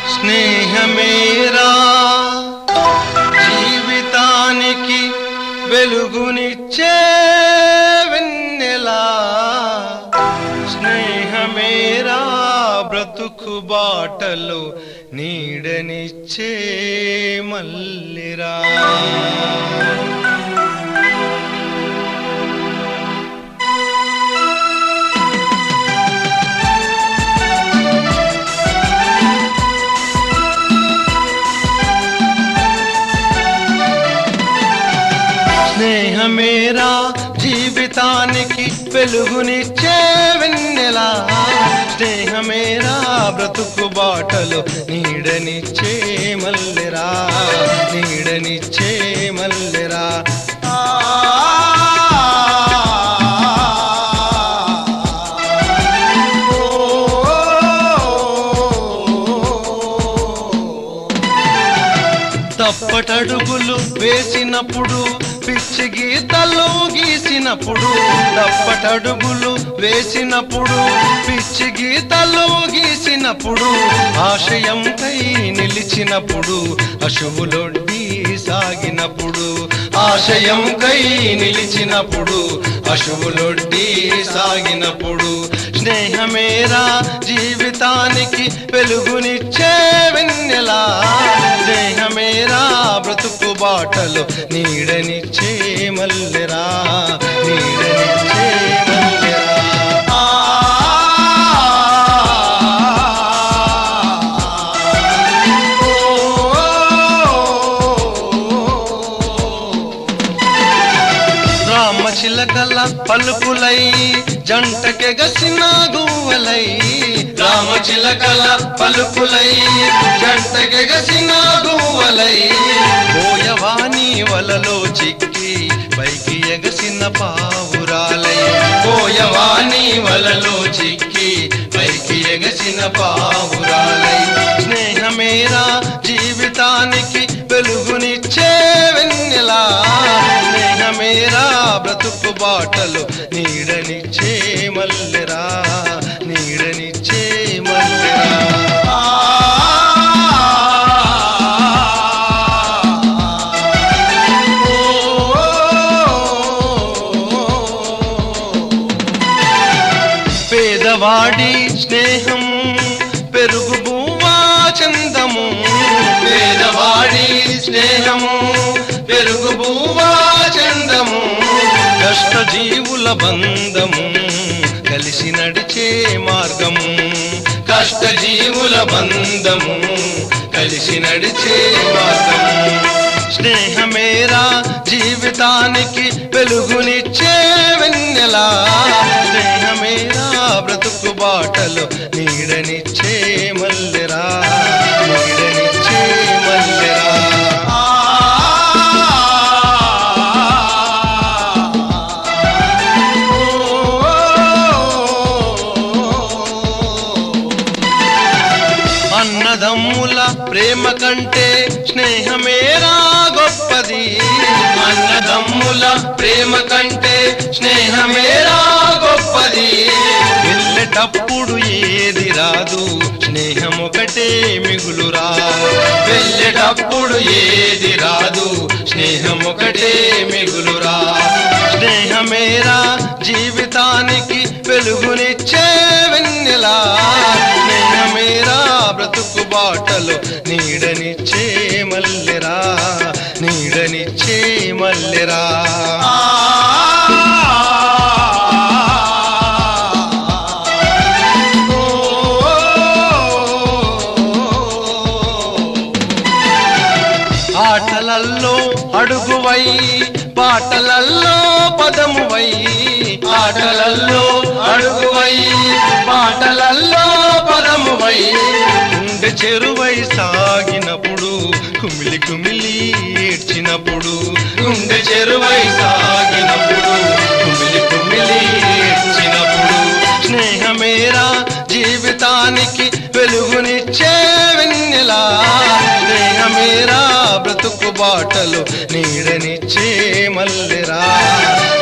స్నేహమేరా జీవితానికి వెలుగునిచ్చే వెన్నెలా స్నేహమేరా బ్రతుకు బాటలో నీడనిచ్చే మల్లిరా స్నేహమేరా జీవితానికి వెలుగునిచ్చే వెన్నెలా స్నేహమేరా బ్రతుకు బాటలు నీడనిచ్చే మల్లెరా నీడనిచ్చే మల్లెరా ఆ తప్పటడుగులు వేసినప్పుడు పిచ్చి గీతలు గీసినప్పుడు తప్పటడుగులు వేసినప్పుడు పిచ్చి గీతలు గీసినప్పుడు ఆశయంకై నిలిచినప్పుడు అశువులొడ్డి సాగినప్పుడు ఆశయంకై నిలిచినప్పుడు అశువులొడ్డి సాగినప్పుడు స్నేహమేరా జీవితానికి వెలుగునిచ్చే వెన్నెలా స్నేహమేరా బ్రతుకు బాటలు నీడనిచ్చే మల్లెరా నీడనిచ్చే మల్లెరా ఆ రామచిలకల పలుకులై జంటకెగసిన గువ్వలై రామచిలకల పలుకులై జంటకెగసిన గువ్వలై పోయవాని వలలో చిక్కి పైకి ఎగసిన పావురాలై పోయవాని వలలో చిక్కి పైకి ఎగసిన పావురాలై స్నేహమేరా జీవితానికి వెలుగునిచ్చే వెన్నెలా స్నేహమేరా బ్రతుకు బాటలు నీడనిచ్చే మల్లెరా నీడనిచ్చే మల్లెరా పేదవాడి స్నేహం పెరుగు బువ్వా చందము పేదవాడి స్నేహము పెరుగు బువ్వా చందము కష్ట జీవుల బంధము కలిసి నడిచే మార్గము కష్ట జీవుల బంధము కలిసి నడిచే మార్గము స్నేహమేరా జీవితానికి వెలుగునిచ్చే వెన్నెలా స్నేహమేరా బ్రతుకు బాటలు నీడనిచ్చే మల్లెరా నీడనిచ్చే మల్లెరా ఆ అన్నదమ్ముల ప్రేమ కంటే స్నేహమేరా గొప్పది అన్నదమ్ముల ప్రేమ కంటే స్నేహమేరా గొప్పది వెళ్ళేటప్పుడు ఏది రాదు స్నేహం ఒకటే మిగులురా వెళ్ళేటప్పుడు ఏది రాదు స్నేహం ఒకటే మిగులురా స్నేహమేరా జీవితానికి వెలుగునిచ్చే వెన్నెలా స్నేహమేరా బ్రతుకు బాటలు నీడనిచ్చే మల్లెరా నీడనిచ్చే మల్లెరా ఆటలల్లో అడుగువై పాటలల్లో పదమువై ఆటలల్లో అడుగువై పాటలల్లో పదమువై గుండె చెరువై సాగినప్పుడు కుమిలి కుమిలి ఏడ్చినప్పుడు గుండె చెరువై సాగినప్పుడు కుమిలి కుమిలి ఏడ్చినప్పుడు స్నేహమేరా జీవితానికి వెలుగునిచ్చే వెన్నెలా స్నేహమేరా బ్రతుకు బాటలు నీడనిచ్చే మల్లెరా